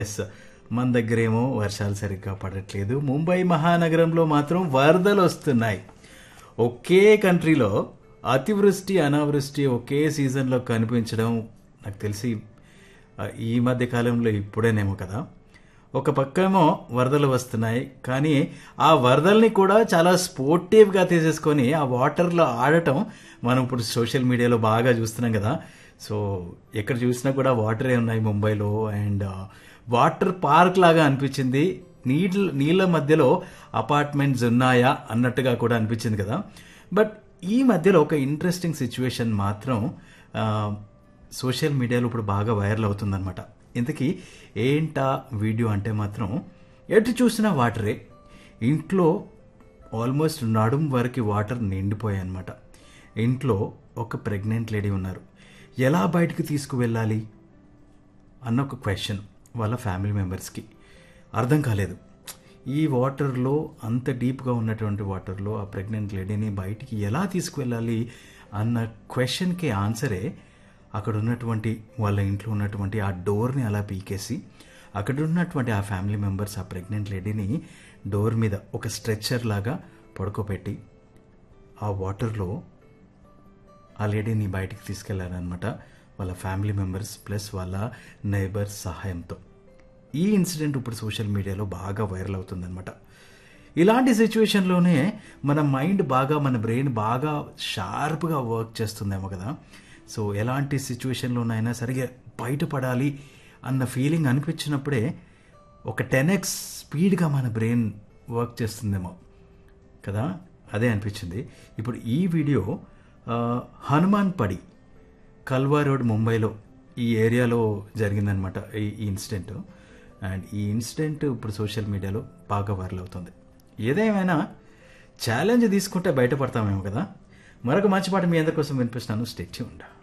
yes మన దగ్గరేమో వర్షాలు సరిగ్గా పడట్లేదు ముంబై మహానగరంలో మాత్రం వరదలు వస్తున్నాయి ఒకే కంట్రీలో అతివృష్టి అనావృష్టి ఒకే సీజన్లో కనిపించడం నాకు తెలిసి ఆ, ఈ మధ్య కాలంలో ఇప్పుడేనేమో కదా ఒక పక్కేమో వరదలు వస్తున్నాయి కానీ ఆ వరదల్ని కూడా చాలా స్పోర్టివ్గా తీసేసుకొని ఆ వాటర్లో ఆడటం మనం ఇప్పుడు సోషల్ మీడియాలో బాగా చూస్తున్నాం కదా సో ఎక్కడ చూసినా కూడా వాటరే ఉన్నాయి ముంబైలో అండ్ వాటర్ పార్క్ లాగా అనిపించింది నీళ్ళ నీళ్ళ మధ్యలో అపార్ట్మెంట్స్ ఉన్నాయా అన్నట్టుగా కూడా అనిపించింది కదా బట్ ఈ మధ్యలో ఒక ఇంట్రెస్టింగ్ సిచ్యువేషన్ మాత్రం ఆ, సోషల్ మీడియాలో ఇప్పుడు బాగా వైరల్ అవుతుందన్నమాట ఇంతకీ ఏంటా వీడియో అంటే మాత్రం ఎటు చూసినా వాటరే ఇంట్లో ఆల్మోస్ట్ నడుం వరకు వాటర్ నిండిపోయాయి అనమాట ఇంట్లో ఒక ప్రెగ్నెంట్ లేడీ ఉన్నారు ఎలా బయటకు తీసుకువెళ్ళాలి అన్న ఒక క్వశ్చన్ వాళ్ళ ఫ్యామిలీ మెంబర్స్కి అర్థం కాలేదు ఈ వాటర్లో అంత డీప్గా ఉన్నటువంటి వాటర్లో ఆ ప్రెగ్నెంట్ లేడీని బయటికి ఎలా తీసుకువెళ్ళాలి అన్న క్వశ్చన్కి ఆన్సరే అక్కడ ఉన్నటువంటి వాళ్ళ ఇంట్లో ఉన్నటువంటి ఆ డోర్ని అలా పీకేసి అక్కడ ఉన్నటువంటి ఆ ఫ్యామిలీ మెంబర్స్ ఆ ప్రెగ్నెంట్ లేడీని డోర్ మీద ఒక స్ట్రెచ్చర్ లాగా పడుకోబెట్టి ఆ వాటర్లో ఆ లేడీని బయటికి తీసుకెళ్లారనమాట వాళ్ళ ఫ్యామిలీ మెంబర్స్ ప్లస్ వాళ్ళ నైబర్స్ సహాయంతో ఈ ఇన్సిడెంట్ ఇప్పుడు సోషల్ మీడియాలో బాగా వైరల్ అవుతుందన్నమాట ఇలాంటి సిచ్యువేషన్లోనే మన మైండ్ బాగా మన బ్రెయిన్ బాగా షార్ప్గా వర్క్ చేస్తుందేమో కదా సో ఎలాంటి సిచ్యువేషన్లోనైనా సరిగా బయటపడాలి అన్న ఫీలింగ్ అనిపించినప్పుడే ఒక టెన్ ఎక్స్ స్పీడ్గా మన బ్రెయిన్ వర్క్ చేస్తుందేమో కదా అదే అనిపించింది ఇప్పుడు ఈ వీడియో ఆ, హనుమాన్ పడి కల్వా రోడ్ ముంబైలో ఈ ఏరియాలో జరిగిందనమాట ఈ ఈ ఇన్సిడెంట్ అండ్ ఈ ఇన్సిడెంట్ ఇప్పుడు సోషల్ మీడియాలో బాగా వైరల్ అవుతుంది ఏదేమైనా ఛాలెంజ్ తీసుకుంటే బయటపడతామేమో కదా మరొక మంచి పాట మీ అందరి కోసం వినిపిస్తాను స్టెచ్యూ ఉండా